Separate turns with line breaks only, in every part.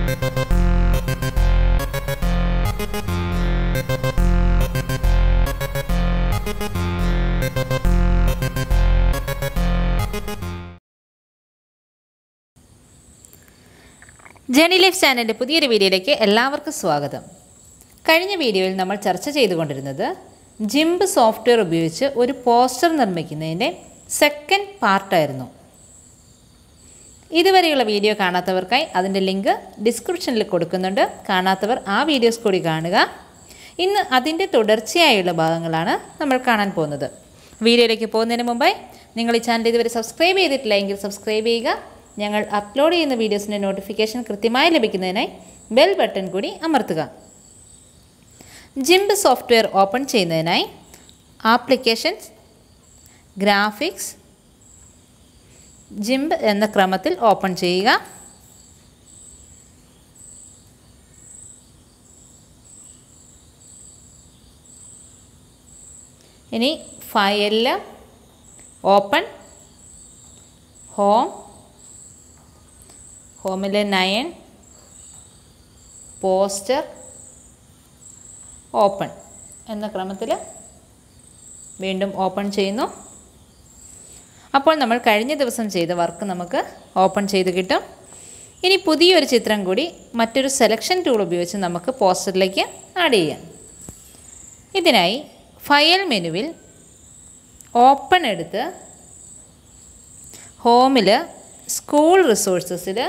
journey life ചാനലിൻ്റെ പുതിയൊരു വീഡിയോയിലേക്ക് എല്ലാവർക്കും സ്വാഗതം കഴിഞ്ഞ വീഡിയോയിൽ നമ്മൾ ചർച്ച ചെയ്തുകൊണ്ടിരുന്നത് ജിംബ് സോഫ്റ്റ്വെയർ ഉപയോഗിച്ച് ഒരു പോസ്റ്റർ നിർമ്മിക്കുന്നതിൻ്റെ സെക്കൻഡ് പാർട്ടായിരുന്നു ഇതുവരെയുള്ള വീഡിയോ കാണാത്തവർക്കായി അതിൻ്റെ ലിങ്ക് ഡിസ്ക്രിപ്ഷനിൽ കൊടുക്കുന്നുണ്ട് കാണാത്തവർ ആ വീഡിയോസ് കൂടി കാണുക ഇന്ന് അതിൻ്റെ തുടർച്ചയായുള്ള ഭാഗങ്ങളാണ് നമ്മൾ കാണാൻ പോകുന്നത് വീഡിയോയിലേക്ക് പോകുന്നതിന് മുമ്പായി നിങ്ങൾ ഈ ചാനൽ ഇതുവരെ സബ്സ്ക്രൈബ് ചെയ്തിട്ടില്ല എങ്കിൽ സബ്സ്ക്രൈബ് ചെയ്യുക ഞങ്ങൾ അപ്ലോഡ് ചെയ്യുന്ന വീഡിയോസിൻ്റെ നോട്ടിഫിക്കേഷൻ കൃത്യമായി ലഭിക്കുന്നതിനായി ബെൽ ബട്ടൺ കൂടി അമർത്തുക ജിംബ് സോഫ്റ്റ്വെയർ ഓപ്പൺ ചെയ്യുന്നതിനായി ആപ്ലിക്കേഷൻസ് ഗ്രാഫിക്സ് ജിംബ് എന്ന ക്രമത്തിൽ ഓപ്പൺ ചെയ്യുക ഇനി ഫയലിൽ ഓപ്പൺ ഹോം ഹോമിലെ നയൻ പോസ്റ്റർ ഓപ്പൺ എന്ന ക്രമത്തിൽ വീണ്ടും ഓപ്പൺ ചെയ്യുന്നു അപ്പോൾ നമ്മൾ കഴിഞ്ഞ ദിവസം ചെയ്ത വർക്ക് നമുക്ക് ഓപ്പൺ ചെയ്ത് കിട്ടും ഇനി പുതിയൊരു ചിത്രം കൂടി മറ്റൊരു സെലക്ഷൻ ടൂൾ ഉപയോഗിച്ച് നമുക്ക് പോസ്റ്ററിലേക്ക് ആഡ് ചെയ്യാം ഇതിനായി ഫയൽ മെനുവിൽ ഓപ്പൺ എടുത്ത് ഹോമിൽ സ്കൂൾ റിസോഴ്സസിൽ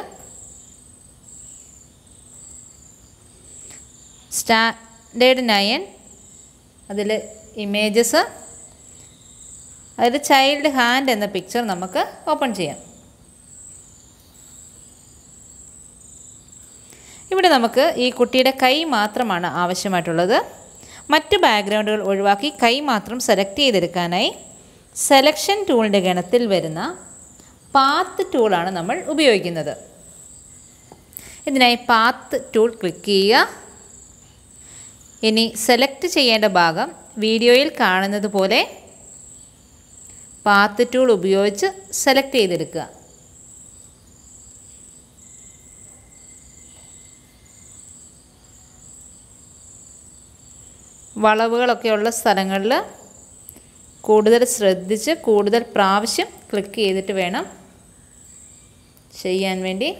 സ്റ്റാൻഡേർഡ് നയൻ അതിൽ ഇമേജസ് അതിൽ ചൈൽഡ് ഹാൻഡ് എന്ന പിക്ചർ നമുക്ക് ഓപ്പൺ ചെയ്യാം ഇവിടെ നമുക്ക് ഈ കുട്ടിയുടെ കൈ മാത്രമാണ് ആവശ്യമായിട്ടുള്ളത് മറ്റ് ബാക്ക്ഗ്രൗണ്ടുകൾ ഒഴിവാക്കി കൈ മാത്രം സെലക്ട് ചെയ്തെടുക്കാനായി സെലക്ഷൻ ടൂളിൻ്റെ ഗണത്തിൽ വരുന്ന പാത്ത് ടൂളാണ് നമ്മൾ ഉപയോഗിക്കുന്നത് ഇതിനായി പാത്ത് ടൂൾ ക്ലിക്ക് ചെയ്യുക ഇനി സെലക്ട് ചെയ്യേണ്ട ഭാഗം വീഡിയോയിൽ കാണുന്നത് പോലെ പാത്ത് ടൂൾ ഉപയോഗിച്ച് സെലക്ട് ചെയ്തെടുക്കുക വളവുകളൊക്കെ ഉള്ള സ്ഥലങ്ങളിൽ കൂടുതൽ ശ്രദ്ധിച്ച് കൂടുതൽ പ്രാവശ്യം ക്ലിക്ക് ചെയ്തിട്ട് വേണം ചെയ്യാൻ വേണ്ടി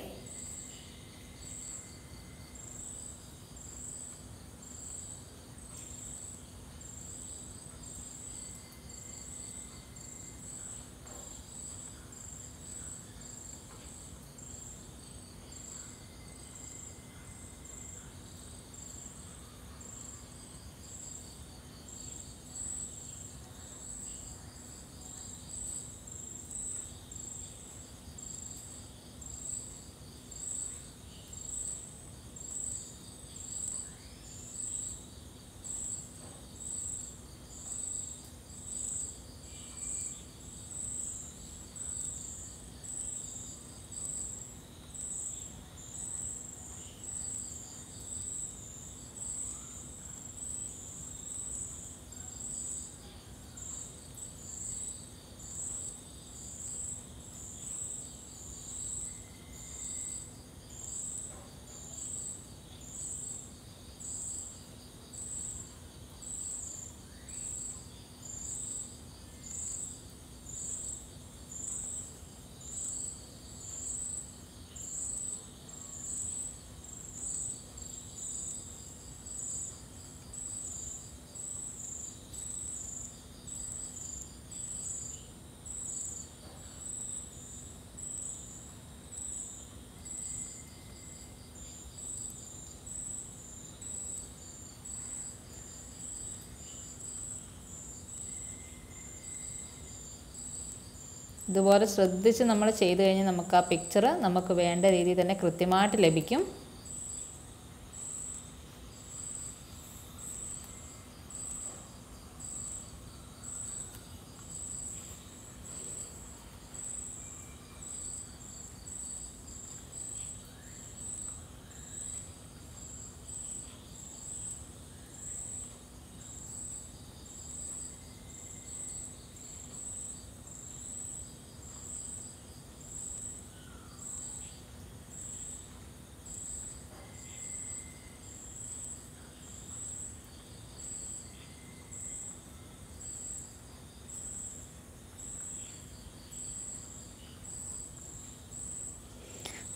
ഇതുപോലെ ശ്രദ്ധിച്ച് നമ്മൾ ചെയ്ത് കഴിഞ്ഞാൽ നമുക്ക് ആ പിക്ചർ നമുക്ക് വേണ്ട രീതിയിൽ തന്നെ കൃത്യമായിട്ട് ലഭിക്കും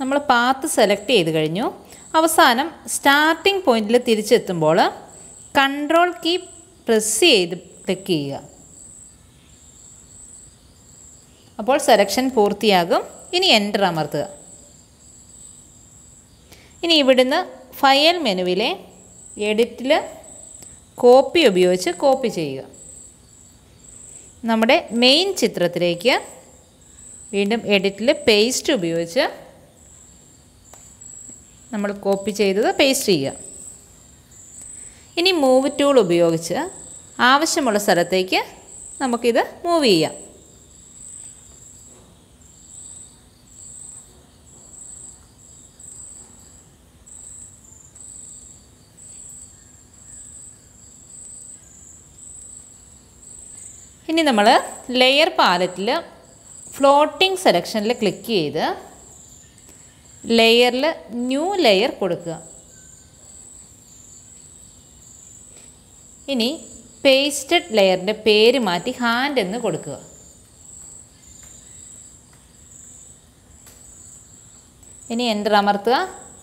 നമ്മൾ പാത്ത് സെലക്ട് ചെയ്ത് കഴിഞ്ഞു അവസാനം സ്റ്റാർട്ടിംഗ് പോയിന്റിൽ തിരിച്ചെത്തുമ്പോൾ കൺട്രോൾ കീ പ്രസ് ചെയ്ത് ക്ലിക്ക് ചെയ്യുക അപ്പോൾ സെലക്ഷൻ പൂർത്തിയാകും ഇനി എൻ്റർ അമർത്തുക ഇനി ഇവിടുന്ന് ഫയൽ മെനുവിലെ എഡിറ്റിൽ കോപ്പി ഉപയോഗിച്ച് കോപ്പി ചെയ്യുക നമ്മുടെ മെയിൻ ചിത്രത്തിലേക്ക് വീണ്ടും എഡിറ്റിൽ പേസ്റ്റ് ഉപയോഗിച്ച് നമ്മൾ കോപ്പി ചെയ്തത് പേസ്റ്റ് ചെയ്യുക ഇനി മൂവ് ടൂൾ ഉപയോഗിച്ച് ആവശ്യമുള്ള സ്ഥലത്തേക്ക് നമുക്കിത് മൂവ് ചെയ്യാം ഇനി നമ്മൾ ലെയർ പാലറ്റിൽ ഫ്ലോട്ടിംഗ് സെലക്ഷനിൽ ക്ലിക്ക് ചെയ്ത് ലെയറിൽ ന്യൂ ലെയർ കൊടുക്കുക ഇനി പേസ്റ്റഡ് ലെയറിൻ്റെ പേര് മാറ്റി ഹാൻഡ് എന്ന് കൊടുക്കുക ഇനി എൻ്റർ അമർത്തുക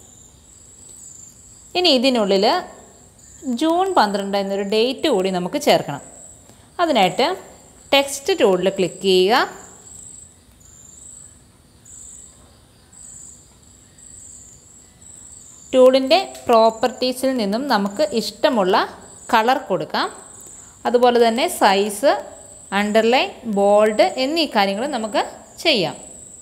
ഇനി ഇതിനുള്ളിൽ ജൂൺ പന്ത്രണ്ട് എന്നൊരു ഡേറ്റ് കൂടി നമുക്ക് ചേർക്കണം അതിനായിട്ട് ടെക്സ്റ്റ് ടൂളിൽ ക്ലിക്ക് ചെയ്യുക ടൂളിൻ്റെ പ്രോപ്പർട്ടീസിൽ നിന്നും നമുക്ക് ഇഷ്ടമുള്ള കളർ കൊടുക്കാം അതുപോലെ തന്നെ സൈസ് അണ്ടർലൈൻ ബോൾഡ് എന്നീ കാര്യങ്ങൾ നമുക്ക് ചെയ്യാം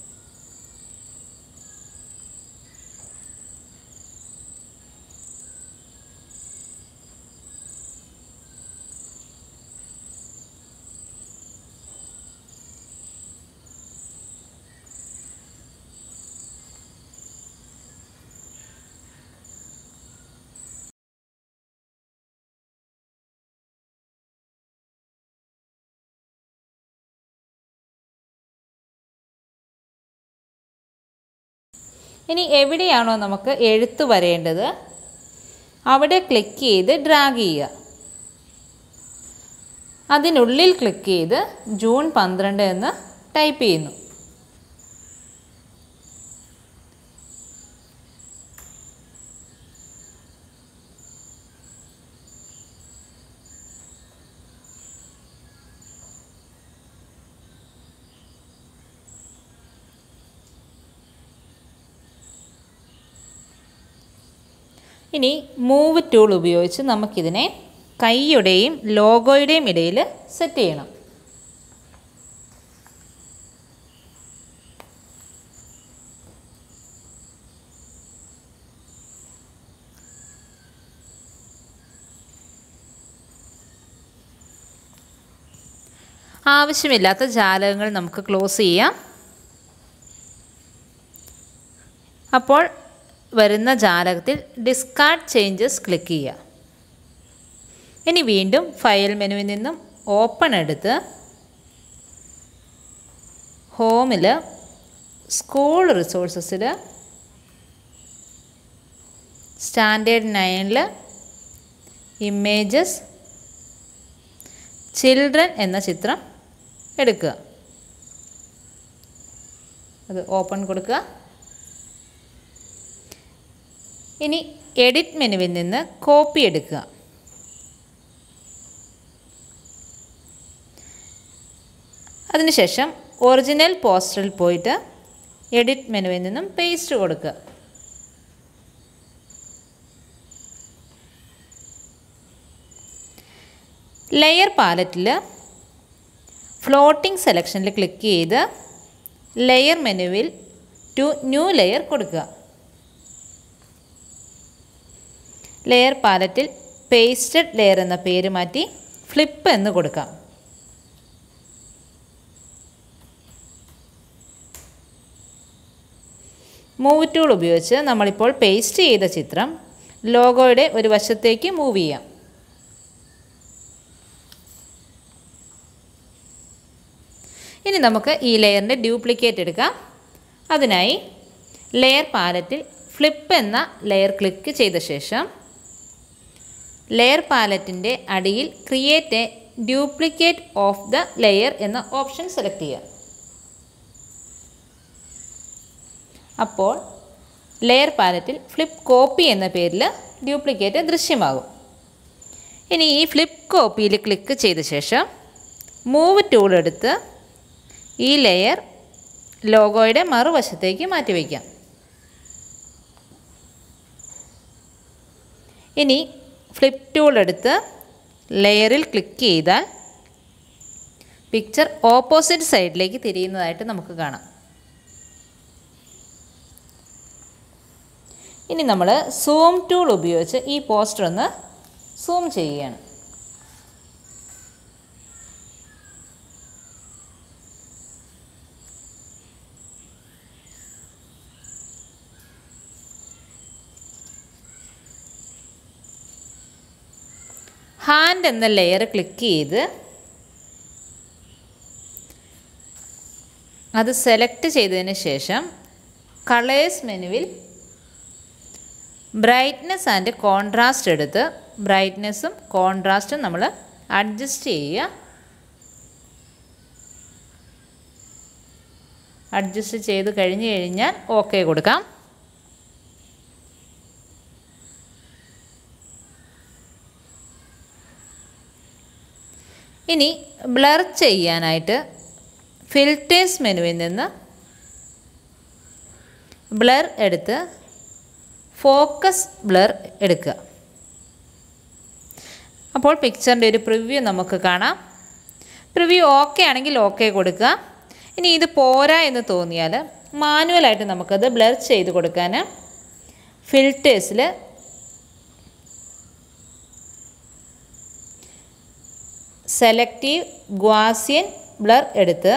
ഇനി എവിടെയാണോ നമുക്ക് എഴുത്ത് വരേണ്ടത് അവിടെ ക്ലിക്ക് ചെയ്ത് ഡ്രാഗ് ചെയ്യുക അതിനുള്ളിൽ ക്ലിക്ക് ചെയ്ത് ജൂൺ പന്ത്രണ്ട് എന്ന് ടൈപ്പ് ചെയ്യുന്നു ഇനി മൂവ് ടൂൾ ഉപയോഗിച്ച് നമുക്കിതിനെ കൈയുടെയും ലോഗോയുടെയും ഇടയിൽ സെറ്റ് ചെയ്യണം ആവശ്യമില്ലാത്ത ജാലകങ്ങൾ നമുക്ക് ക്ലോസ് ചെയ്യാം അപ്പോൾ വരുന്ന ജാലകത്തിൽ ഡിസ്കാർഡ് ചേഞ്ചസ് ക്ലിക്ക് ചെയ്യുക ഇനി വീണ്ടും ഫയൽ മെനുവിൽ നിന്നും ഓപ്പൺ എടുത്ത് ഹോമിൽ സ്കൂൾ റിസോഴ്സസിൽ സ്റ്റാൻഡേർഡ് നയനിൽ ഇമേജസ് ചിൽഡ്രൻ എന്ന ചിത്രം എടുക്കുക അത് ഓപ്പൺ കൊടുക്കുക ഇനി എഡിറ്റ് മെനുവിൽ നിന്ന് കോപ്പി എടുക്കുക അതിനുശേഷം ഒറിജിനൽ പോസ്റ്ററിൽ പോയിട്ട് എഡിറ്റ് മെനുവിൽ നിന്നും പേസ്റ്റ് കൊടുക്കുക ലെയർ പാലറ്റിൽ ഫ്ലോട്ടിംഗ് സെലക്ഷനിൽ ക്ലിക്ക് ചെയ്ത് ലെയർ മെനുവിൽ ടു ന്യൂ ലെയർ കൊടുക്കുക ലെയർ പാലറ്റിൽ പേസ്റ്റഡ് ലെയർ എന്ന പേര് മാറ്റി ഫ്ലിപ്പ് എന്ന് കൊടുക്കാം മൂവ് ടൂൾ ഉപയോഗിച്ച് നമ്മളിപ്പോൾ പേസ്റ്റ് ചെയ്ത ചിത്രം ലോഗോയുടെ ഒരു വശത്തേക്ക് മൂവ് ചെയ്യാം ഇനി നമുക്ക് ഈ ലെയറിൻ്റെ ഡ്യൂപ്ലിക്കേറ്റ് എടുക്കാം അതിനായി ലെയർ പാലറ്റിൽ ഫ്ലിപ്പ് എന്ന ലെയർ ക്ലിക്ക് ചെയ്ത ശേഷം ലെയർ പാലറ്റിൻ്റെ അടിയിൽ create a duplicate of the layer എന്ന ഓപ്ഷൻ സെലക്ട് ചെയ്യുക അപ്പോൾ ലെയർ പാലറ്റിൽ ഫ്ലിപ്പ് കോപ്പി എന്ന പേരിൽ ഡ്യൂപ്ലിക്കേറ്റ് ദൃശ്യമാകും ഇനി ഈ ഫ്ലിപ്പ് കോപ്പിയിൽ ക്ലിക്ക് ചെയ്ത ശേഷം മൂവ് ടൂൾ എടുത്ത് ഈ ലെയർ ലോഗോയുടെ മറുവശത്തേക്ക് മാറ്റിവയ്ക്കാം ഇനി ഫ്ലിപ്പ് ടൂൾ എടുത്ത് ലെയറിൽ ക്ലിക്ക് ചെയ്താൽ പിക്ചർ ഓപ്പോസിറ്റ് സൈഡിലേക്ക് തിരിയുന്നതായിട്ട് നമുക്ക് കാണാം ഇനി നമ്മൾ സൂം ടൂൾ ഉപയോഗിച്ച് ഈ പോസ്റ്റർ ഒന്ന് സൂം ചെയ്യുകയാണ് ഹാൻഡ് എന്ന ലെയർ ക്ലിക്ക് ചെയ്ത് അത് സെലക്ട് ചെയ്തതിന് ശേഷം കളേഴ്സ് മെനുവിൽ ബ്രൈറ്റ്നെസ് ആൻഡ് കോൺട്രാസ്റ്റ് എടുത്ത് ബ്രൈറ്റ്നെസ്സും കോൺട്രാസ്റ്റും നമ്മൾ അഡ്ജസ്റ്റ് ചെയ്യുക അഡ്ജസ്റ്റ് ചെയ്ത് കഴിഞ്ഞ് കഴിഞ്ഞാൽ ഓക്കെ കൊടുക്കാം ഇനി ബ്ലർ ചെയ്യാനായിട്ട് ഫിൽറ്റേഴ്സ് മെനുവിൽ നിന്ന് ബ്ലർ എടുത്ത് ഫോക്കസ് ബ്ലർ എടുക്കുക അപ്പോൾ പിക്ചറിൻ്റെ ഒരു പ്രിവ്യൂ നമുക്ക് കാണാം പ്രിവ്യൂ ഓക്കെ ആണെങ്കിൽ ഓക്കെ കൊടുക്കുക ഇനി ഇത് പോരാ എന്ന് തോന്നിയാൽ മാനുവലായിട്ട് നമുക്കത് ബ്ലർ ചെയ്ത് കൊടുക്കാൻ ഫിൽറ്റേഴ്സിൽ സെലക്റ്റീവ് ഗ്വാസിയൻ ബ്ലർ എടുത്ത്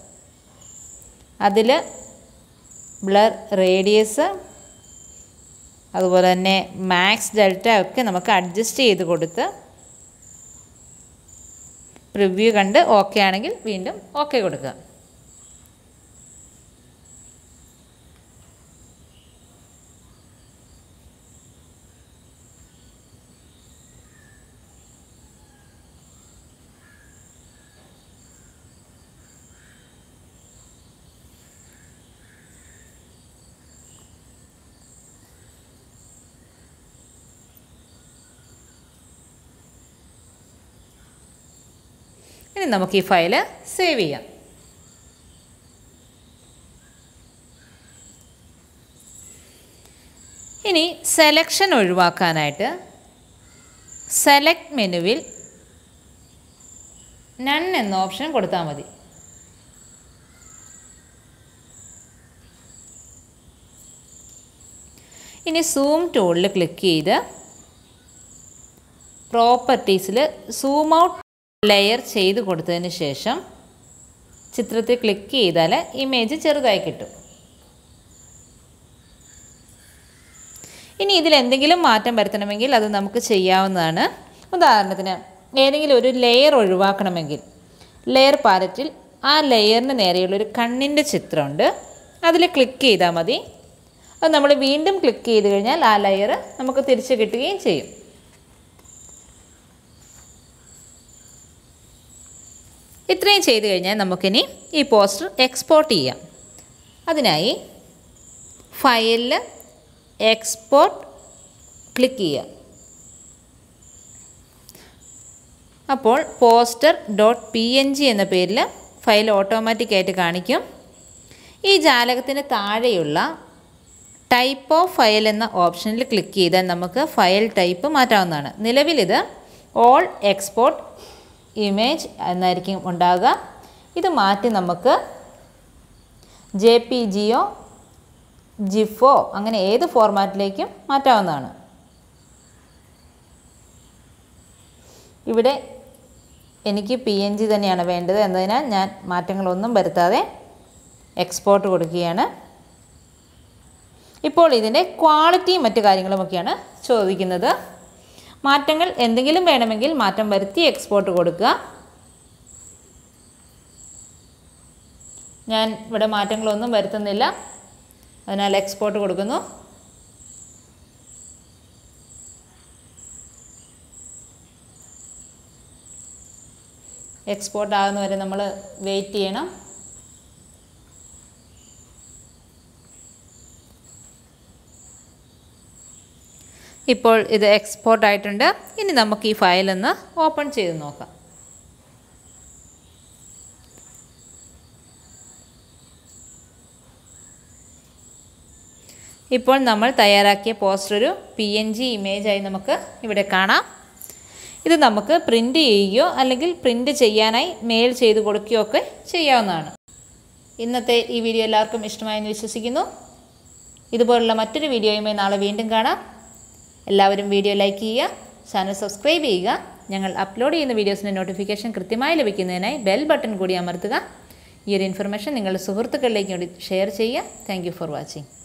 അതിൽ ബ്ലർ റേഡിയസ് അതുപോലെ തന്നെ മാക്സ് ഡെൽറ്റ ഒക്കെ നമുക്ക് അഡ്ജസ്റ്റ് ചെയ്ത് കൊടുത്ത് റിവ്യൂ കണ്ട് ഓക്കെ ആണെങ്കിൽ വീണ്ടും ഓക്കെ കൊടുക്കുക ഇനി നമുക്ക് ഈ ഫയൽ സേവ് ചെയ്യാം ഇനി സെലക്ഷൻ ഒഴിവാക്കാനായിട്ട് സെലക്ട് മെനുവിൽ നൺ എന്ന ഓപ്ഷൻ കൊടുത്താൽ മതി ഇനി സൂം ടൂളിൽ ക്ലിക്ക് ചെയ്ത് പ്രോപ്പർട്ടീസിൽ സൂം ഔട്ട് ലെയർ ചെയ്ത് കൊടുത്തതിന് ശേഷം ചിത്രത്തിൽ ക്ലിക്ക് ചെയ്താൽ ഇമേജ് ചെറുതായി കിട്ടും ഇനി ഇതിൽ എന്തെങ്കിലും മാറ്റം വരുത്തണമെങ്കിൽ അത് നമുക്ക് ചെയ്യാവുന്നതാണ് ഉദാഹരണത്തിന് ഏതെങ്കിലും ഒരു ലെയർ ഒഴിവാക്കണമെങ്കിൽ ലെയർ പാലറ്റിൽ ആ ലെയറിന് നേരെയുള്ള ഒരു കണ്ണിൻ്റെ ചിത്രമുണ്ട് അതിൽ ക്ലിക്ക് ചെയ്താൽ മതി അത് നമ്മൾ വീണ്ടും ക്ലിക്ക് ചെയ്ത് കഴിഞ്ഞാൽ ആ ലെയർ നമുക്ക് തിരിച്ച് കിട്ടുകയും ചെയ്യും ഇത്രയും ചെയ്ത് കഴിഞ്ഞാൽ നമുക്കിനി ഈ പോസ്റ്റർ എക്സ്പോർട്ട് ചെയ്യാം അതിനായി ഫയലിൽ എക്സ്പോർട്ട് ക്ലിക്ക് ചെയ്യുക അപ്പോൾ poster dot P N G എന്ന പേരിൽ ഫയൽ ഓട്ടോമാറ്റിക്കായിട്ട് കാണിക്കും ഈ ജാലകത്തിന് താഴെയുള്ള ടൈപ്പ് ഓഫ് ഫയൽ എന്ന ഓപ്ഷനിൽ ക്ലിക്ക് ചെയ്താൽ നമുക്ക് ഫയൽ ടൈപ്പ് മാറ്റാവുന്നതാണ് നിലവിലിത് ഓൾ എക്സ്പോർട്ട് ഇമേജ് എന്നായിരിക്കും ഉണ്ടാകുക ഇത് മാറ്റി നമുക്ക് ജെ പി ജിയോ ജിഫോ അങ്ങനെ ഏത് ഫോർമാറ്റിലേക്കും മാറ്റാവുന്നതാണ് ഇവിടെ എനിക്ക് പി എൻ ജി തന്നെയാണ് വേണ്ടത് എന്നതിനാൽ ഞാൻ മാറ്റങ്ങളൊന്നും വരുത്താതെ എക്സ്പോർട്ട് കൊടുക്കുകയാണ് ഇപ്പോൾ ഇതിൻ്റെ ക്വാളിറ്റിയും മറ്റു കാര്യങ്ങളുമൊക്കെയാണ് ചോദിക്കുന്നത് മാറ്റങ്ങൾ എന്തെങ്കിലും വേണമെങ്കിൽ മാറ്റം വരുത്തി എക്സ്പോർട്ട് കൊടുക്കുക ഞാൻ ഇവിടെ മാറ്റങ്ങളൊന്നും വരുത്തുന്നില്ല അതിനാൽ എക്സ്പോർട്ട് കൊടുക്കുന്നു എക്സ്പോർട്ട് ആകുന്ന വരെ നമ്മൾ വെയിറ്റ് ചെയ്യണം ഇപ്പോൾ ഇത് എക്സ്പോർട്ട് ആയിട്ടുണ്ട് ഇനി നമുക്ക് ഈ ഫയൽ ഒന്ന് ഓപ്പൺ ചെയ്ത് നോക്കാം ഇപ്പോൾ നമ്മൾ തയ്യാറാക്കിയ പോസ്റ്റർ ഒരു പി എൻ ജി ഇമേജായി നമുക്ക് ഇവിടെ കാണാം ഇത് നമുക്ക് പ്രിൻ്റ് ചെയ്യുകയോ അല്ലെങ്കിൽ പ്രിൻ്റ് ചെയ്യാനായി മെയിൽ ചെയ്ത് കൊടുക്കുകയോ ഒക്കെ ചെയ്യാവുന്നതാണ് ഇന്നത്തെ ഈ വീഡിയോ എല്ലാവർക്കും ഇഷ്ടമായെന്ന് വിശ്വസിക്കുന്നു ഇതുപോലുള്ള മറ്റൊരു വീഡിയോയുമായി നാളെ വീണ്ടും കാണാം എല്ലാവരും വീഡിയോ ലൈക്ക് ചെയ്യുക ചാനൽ സബ്സ്ക്രൈബ് ചെയ്യുക ഞങ്ങൾ അപ്ലോഡ് ചെയ്യുന്ന വീഡിയോസിൻ്റെ നോട്ടിഫിക്കേഷൻ കൃത്യമായി ലഭിക്കുന്നതിനായി ബെൽ ബട്ടൺ കൂടി അമർത്തുക ഈ ഒരു ഇൻഫർമേഷൻ നിങ്ങളുടെ സുഹൃത്തുക്കളിലേക്ക് കൂടി ഷെയർ ചെയ്യുക താങ്ക് ഫോർ വാച്ചിങ്